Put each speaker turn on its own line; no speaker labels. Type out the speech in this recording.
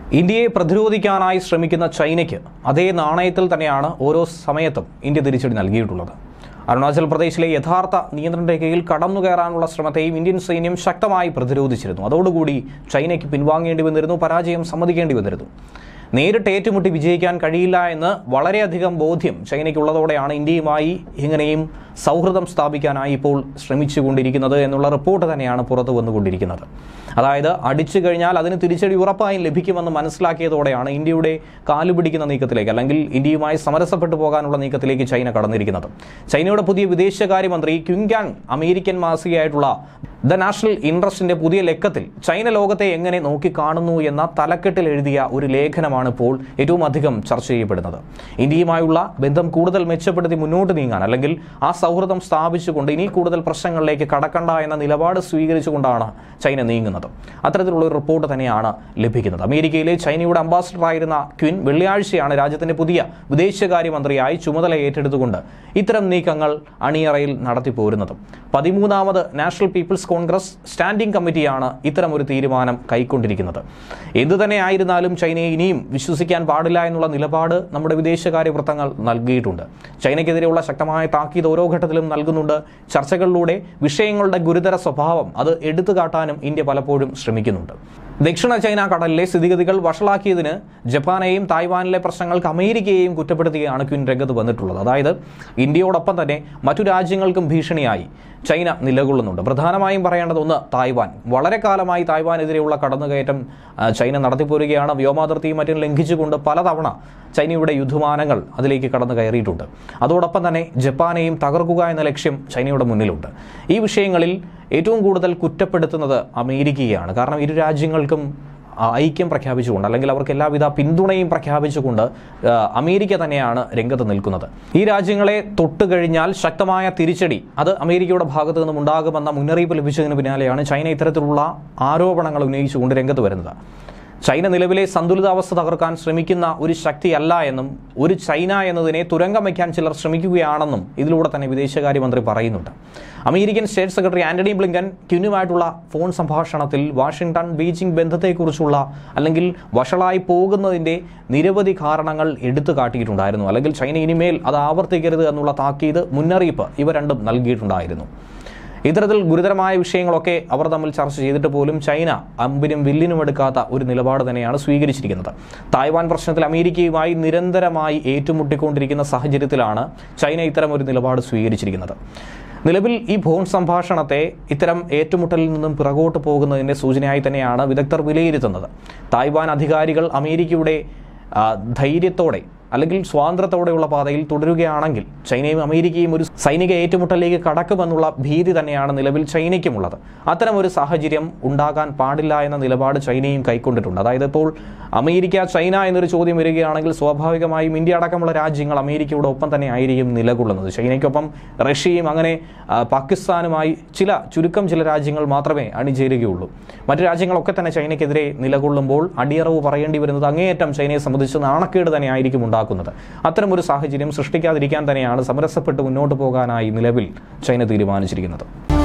ഇന്ത്യയെ പ്രതിരോധിക്കാനായി ശ്രമിക്കുന്ന ചൈനയ്ക്ക് അതേ നാണയത്തിൽ തന്നെയാണ് ഓരോ സമയത്തും ഇന്ത്യ തിരിച്ചടി നൽകിയിട്ടുള്ളത് അരുണാചൽ പ്രദേശിലെ യഥാർത്ഥ നിയന്ത്രണ രേഖയിൽ കടന്നു കയറാനുള്ള ശ്രമത്തെയും ഇന്ത്യൻ സൈന്യം ശക്തമായി പ്രതിരോധിച്ചിരുന്നു അതോടുകൂടി ചൈനയ്ക്ക് പിൻവാങ്ങേണ്ടി വന്നിരുന്നു പരാജയം സമ്മതിക്കേണ്ടി വന്നിരുന്നു നേരിട്ട് ഏറ്റുമുട്ടി വിജയിക്കാൻ കഴിയില്ല എന്ന് വളരെയധികം ബോധ്യം ചൈനയ്ക്കുള്ളതോടെയാണ് ഇന്ത്യയുമായി എങ്ങനെയും സൗഹൃദം സ്ഥാപിക്കാനായി ഇപ്പോൾ ശ്രമിച്ചുകൊണ്ടിരിക്കുന്നത് എന്നുള്ള റിപ്പോർട്ട് തന്നെയാണ് പുറത്തു വന്നുകൊണ്ടിരിക്കുന്നത് അതായത് അടിച്ചു കഴിഞ്ഞാൽ അതിന് തിരിച്ചടി ഉറപ്പായും ലഭിക്കുമെന്ന് മനസ്സിലാക്കിയതോടെയാണ് ഇന്ത്യയുടെ കാലുപിടിക്കുന്ന നീക്കത്തിലേക്ക് അല്ലെങ്കിൽ ഇന്ത്യയുമായി സമരസപ്പെട്ടു പോകാനുള്ള നീക്കത്തിലേക്ക് ചൈന കടന്നിരിക്കുന്നത് ചൈനയുടെ പുതിയ വിദേശകാര്യമന്ത്രി ക്യുങ്കാങ് അമേരിക്കൻ മാസികയായിട്ടുള്ള ദ നാഷണൽ ഇൻട്രസ്റ്റിന്റെ പുതിയ ലക്കത്തിൽ ചൈന ലോകത്തെ എങ്ങനെ നോക്കിക്കാണുന്നു എന്ന തലക്കെട്ടിൽ എഴുതിയ ഒരു ലേഖനമാണ് ഇപ്പോൾ ഏറ്റവും അധികം ചർച്ച ചെയ്യപ്പെടുന്നത് ഇന്ത്യയുമായുള്ള ബന്ധം കൂടുതൽ മെച്ചപ്പെടുത്തി മുന്നോട്ട് നീങ്ങാൻ അല്ലെങ്കിൽ ആ സൗഹൃദം സ്ഥാപിച്ചുകൊണ്ട് ഇനി കൂടുതൽ പ്രശ്നങ്ങളിലേക്ക് കടക്കണ്ട എന്ന നിലപാട് സ്വീകരിച്ചുകൊണ്ടാണ് ചൈന നീങ്ങുന്നത് അത്തരത്തിലുള്ള ഒരു റിപ്പോർട്ട് തന്നെയാണ് ലഭിക്കുന്നത് അമേരിക്കയിലെ ചൈനയുടെ അംബാസിഡറായിരുന്ന ക്വിൻ വെള്ളിയാഴ്ചയാണ് രാജ്യത്തിന്റെ പുതിയ വിദേശകാര്യമന്ത്രിയായി ചുമതല ഏറ്റെടുത്തുകൊണ്ട് ഇത്തരം നീക്കങ്ങൾ അണിയറയിൽ നടത്തിപ്പോരുന്നത് പതിമൂന്നാമത് നാഷണൽ പീപ്പിൾസ് കോൺഗ്രസ് സ്റ്റാൻഡിംഗ് കമ്മിറ്റിയാണ് ഇത്തരം ഒരു തീരുമാനം കൈക്കൊണ്ടിരിക്കുന്നത് എന്തു തന്നെ ആയിരുന്നാലും ചൈനയെ ഇനിയും വിശ്വസിക്കാൻ പാടില്ല എന്നുള്ള നിലപാട് നമ്മുടെ വിദേശകാര്യ വൃത്തങ്ങൾ നൽകിയിട്ടുണ്ട് ചൈനയ്ക്കെതിരെയുള്ള ശക്തമായ താക്കീത് ഓരോ ഘട്ടത്തിലും നൽകുന്നുണ്ട് ചർച്ചകളിലൂടെ വിഷയങ്ങളുടെ ഗുരുതര സ്വഭാവം അത് എടുത്തു കാട്ടാനും ഇന്ത്യ പലപ്പോഴും ശ്രമിക്കുന്നുണ്ട് ദക്ഷിണ ചൈന കടലിലെ സ്ഥിതിഗതികൾ വഷളാക്കിയതിന് ജപ്പാനെയും തായ്വാനിലെ പ്രശ്നങ്ങൾക്ക് അമേരിക്കയെയും കുറ്റപ്പെടുത്തുകയാണ് ക്വിൻ രംഗത്ത് വന്നിട്ടുള്ളത് അതായത് ഇന്ത്യയോടൊപ്പം തന്നെ മറ്റു രാജ്യങ്ങൾക്കും ഭീഷണിയായി ചൈന നിലകൊള്ളുന്നുണ്ട് പ്രധാനമായും പറയേണ്ടത് ഒന്ന് തായ്വാൻ വളരെ കാലമായി തായ്വാനെതിരെയുള്ള കടന്നുകയറ്റം ആ, ചൈന നടത്തിപ്പോരുകയാണ് വ്യോമാതിർത്തിയും മറ്റും ലംഘിച്ചുകൊണ്ട് പലതവണ ചൈനയുടെ യുദ്ധമാനങ്ങൾ അതിലേക്ക് കടന്നു കയറിയിട്ടുണ്ട് അതോടൊപ്പം തന്നെ ജപ്പാനെയും തകർക്കുക എന്ന ലക്ഷ്യം ചൈനയുടെ മുന്നിലുണ്ട് ഈ വിഷയങ്ങളിൽ ഏറ്റവും കൂടുതൽ കുറ്റപ്പെടുത്തുന്നത് അമേരിക്കയാണ് കാരണം ഇരു രാജ്യങ്ങൾക്കും ആ, ഐക്യം പ്രഖ്യാപിച്ചുകൊണ്ട് അല്ലെങ്കിൽ അവർക്ക് എല്ലാവിധ പിന്തുണയും പ്രഖ്യാപിച്ചുകൊണ്ട് ആ, അമേരിക്ക തന്നെയാണ് രംഗത്ത് നിൽക്കുന്നത് ഈ രാജ്യങ്ങളെ തൊട്ട് കഴിഞ്ഞാൽ ശക്തമായ തിരിച്ചടി അത് അമേരിക്കയുടെ ഭാഗത്തു നിന്നും ഉണ്ടാകുമെന്ന മുന്നറിയിപ്പ് ലഭിച്ചതിന് പിന്നാലെയാണ് ചൈന ഇത്തരത്തിലുള്ള ആരോപണങ്ങൾ ഉന്നയിച്ചുകൊണ്ട് രംഗത്ത് വരുന്നത് ചൈന നിലവിലെ സന്തുലിതാവസ്ഥ തകർക്കാൻ ശ്രമിക്കുന്ന ഒരു ശക്തിയല്ല എന്നും ഒരു ചൈന എന്നതിനെ തുരങ്കം വയ്ക്കാൻ ചിലർ ശ്രമിക്കുകയാണെന്നും ഇതിലൂടെ തന്നെ വിദേശകാര്യമന്ത്രി പറയുന്നുണ്ട് American state secretary Antony Blinken ക്യുനുമായിട്ടുള്ള ഫോൺ സംഭാഷണത്തിൽ വാഷിംഗ്ടൺ ബീജിംഗ് ബന്ധത്തെക്കുറിച്ചുള്ള അല്ലെങ്കിൽ വഷളായി പോകുന്നതിൻ്റെ നിരവധി കാരണങ്ങൾ എടുത്തു കാട്ടിയിട്ടുണ്ടായിരുന്നു അല്ലെങ്കിൽ ചൈന ഇനിമേൽ അത് ആവർത്തിക്കരുത് എന്നുള്ള താക്കീത് മുന്നറിയിപ്പ് ഇവ രണ്ടും നൽകിയിട്ടുണ്ടായിരുന്നു ഇത്തരത്തിൽ ഗുരുതരമായ വിഷയങ്ങളൊക്കെ അവർ തമ്മിൽ ചർച്ച ചെയ്തിട്ട് പോലും ചൈന അമ്പിനും വില്ലിനും എടുക്കാത്ത ഒരു നിലപാട് തന്നെയാണ് സ്വീകരിച്ചിരിക്കുന്നത് തായ്വാൻ പ്രശ്നത്തിൽ അമേരിക്കയുമായി നിരന്തരമായി ഏറ്റുമുട്ടിക്കൊണ്ടിരിക്കുന്ന സാഹചര്യത്തിലാണ് ചൈന ഇത്തരം ഒരു നിലപാട് സ്വീകരിച്ചിരിക്കുന്നത് നിലവിൽ ഈ ഫോൺ സംഭാഷണത്തെ ഇത്തരം ഏറ്റുമുട്ടലിൽ നിന്നും പിറകോട്ട് പോകുന്നതിൻ്റെ സൂചനയായി തന്നെയാണ് വിദഗ്ധർ വിലയിരുത്തുന്നത് തായ്വാൻ അധികാരികൾ അമേരിക്കയുടെ ആ, ധൈര്യത്തോടെ അല്ലെങ്കിൽ സ്വാതന്ത്ര്യത്തോടെയുള്ള പാതയിൽ തുടരുകയാണെങ്കിൽ ചൈനയും അമേരിക്കയും ഒരു സൈനിക ഏറ്റുമുട്ടലിലേക്ക് കടക്കുമെന്നുള്ള ഭീതി തന്നെയാണ് നിലവിൽ ചൈനയ്ക്കുമുള്ളത് അത്തരം ഒരു സാഹചര്യം ഉണ്ടാകാൻ പാടില്ല എന്ന നിലപാട് ചൈനയും കൈക്കൊണ്ടിട്ടുണ്ട് അതായത് ഇപ്പോൾ അമേരിക്ക ചൈന എന്നൊരു ചോദ്യം വരികയാണെങ്കിൽ സ്വാഭാവികമായും ഇന്ത്യ അടക്കമുള്ള രാജ്യങ്ങൾ അമേരിക്കയുടെ ഒപ്പം തന്നെ ആയിരിക്കും നിലകൊള്ളുന്നത് ചൈനയ്ക്കൊപ്പം റഷ്യയും അങ്ങനെ ആ, പാകിസ്ഥാനുമായി ചില ചുരുക്കം ചില രാജ്യങ്ങൾ മാത്രമേ അണിചേരുകയുള്ളൂ മറ്റു രാജ്യങ്ങളൊക്കെ തന്നെ ചൈനയ്ക്കെതിരെ നിലകൊള്ളുമ്പോൾ അടിയറവ് പറയേണ്ടി വരുന്നത് അങ്ങേയറ്റം ചൈനയെ സംബന്ധിച്ച് നാണക്കേട് തന്നെ ആയിരിക്കും ഉണ്ടാക്കുന്നത് അത്തരമൊരു സാഹചര്യം സൃഷ്ടിക്കാതിരിക്കാൻ തന്നെയാണ് സമരസപ്പെട്ട് മുന്നോട്ട് പോകാനായി നിലവിൽ ചൈന തീരുമാനിച്ചിരിക്കുന്നത്